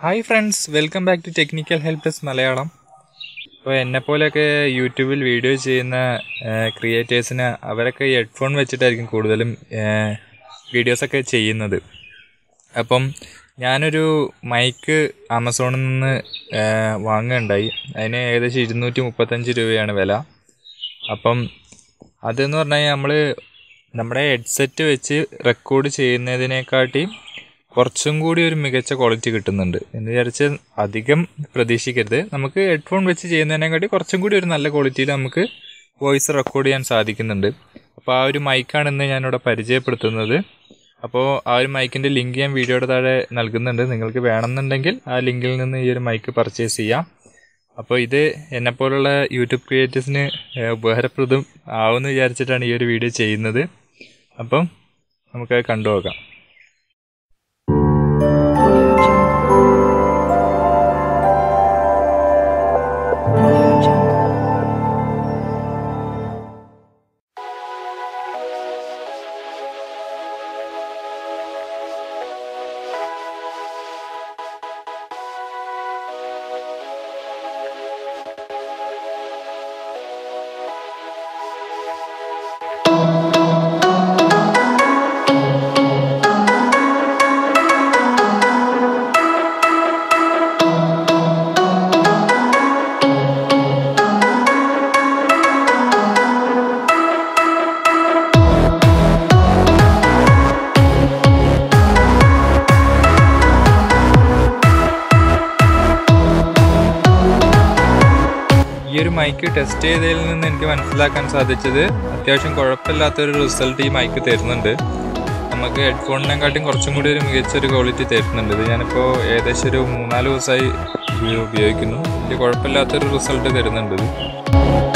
hi friends welcome back to technical help desk Malayalam ഇപ്പോൾ എന്നെപ്പോലെയൊക്കെ യൂട്യൂബിൽ വീഡിയോ ചെയ്യുന്ന ക്രിയേറ്റേഴ്സിന് അവരൊക്കെ ഹെഡ്ഫോൺ വെച്ചിട്ടായിരിക്കും കൂടുതലും വീഡിയോസൊക്കെ ചെയ്യുന്നത് അപ്പം ഞാനൊരു മൈക്ക് ആമസോണിൽ നിന്ന് വാങ്ങുകയുണ്ടായി അതിന് ഏകദേശം ഇരുന്നൂറ്റി മുപ്പത്തഞ്ച് രൂപയാണ് വില അപ്പം അതെന്ന് പറഞ്ഞു കഴിഞ്ഞാൽ നമ്മൾ നമ്മുടെ ഹെഡ്സെറ്റ് വെച്ച് റെക്കോർഡ് ചെയ്യുന്നതിനെക്കാട്ടി കുറച്ചും കൂടി ഒരു മികച്ച ക്വാളിറ്റി കിട്ടുന്നുണ്ട് എന്ന് വിചാരിച്ച് അധികം പ്രതീക്ഷിക്കരുത് നമുക്ക് ഹെഡ്ഫോൺ വെച്ച് ചെയ്യുന്നതിനെക്കാട്ടി കുറച്ചും കൂടി ഒരു നല്ല ക്വാളിറ്റിയിൽ നമുക്ക് വോയിസ് റെക്കോർഡ് ചെയ്യാൻ സാധിക്കുന്നുണ്ട് അപ്പോൾ ആ ഒരു മൈക്കാണ് ഇന്ന് ഞാനിവിടെ പരിചയപ്പെടുത്തുന്നത് അപ്പോൾ ആ ഒരു മൈക്കിൻ്റെ ലിങ്ക് ഞാൻ വീഡിയോയുടെ താഴെ നൽകുന്നുണ്ട് നിങ്ങൾക്ക് വേണമെന്നുണ്ടെങ്കിൽ ആ ലിങ്കിൽ നിന്ന് ഈ ഒരു മൈക്ക് പർച്ചേസ് ചെയ്യാം അപ്പോൾ ഇത് എന്നെപ്പോലുള്ള യൂട്യൂബ് ക്രിയേറ്റേഴ്സിന് ഉപകാരപ്രദം ആവുമെന്ന് വിചാരിച്ചിട്ടാണ് ഈ ഒരു വീഡിയോ ചെയ്യുന്നത് അപ്പം നമുക്കത് കണ്ടു നോക്കാം ഈ ഒരു മൈക്ക് ടെസ്റ്റ് ചെയ്തതിൽ നിന്ന് എനിക്ക് മനസ്സിലാക്കാൻ സാധിച്ചത് അത്യാവശ്യം കുഴപ്പമില്ലാത്തൊരു റിസൾട്ട് ഈ മൈക്ക് തരുന്നുണ്ട് നമുക്ക് ഹെഡ്ഫോണിനെക്കാട്ടും കുറച്ചും കൂടി ഒരു മികച്ചൊരു ക്വാളിറ്റി തരുന്നുണ്ട് ഇത് ഞാനിപ്പോൾ ഏകദേശം ഒരു മൂന്നാല് ദിവസമായി ഉപയോഗിക്കുന്നു വലിയ കുഴപ്പമില്ലാത്തൊരു റിസൾട്ട് തരുന്നുണ്ട് ഇത്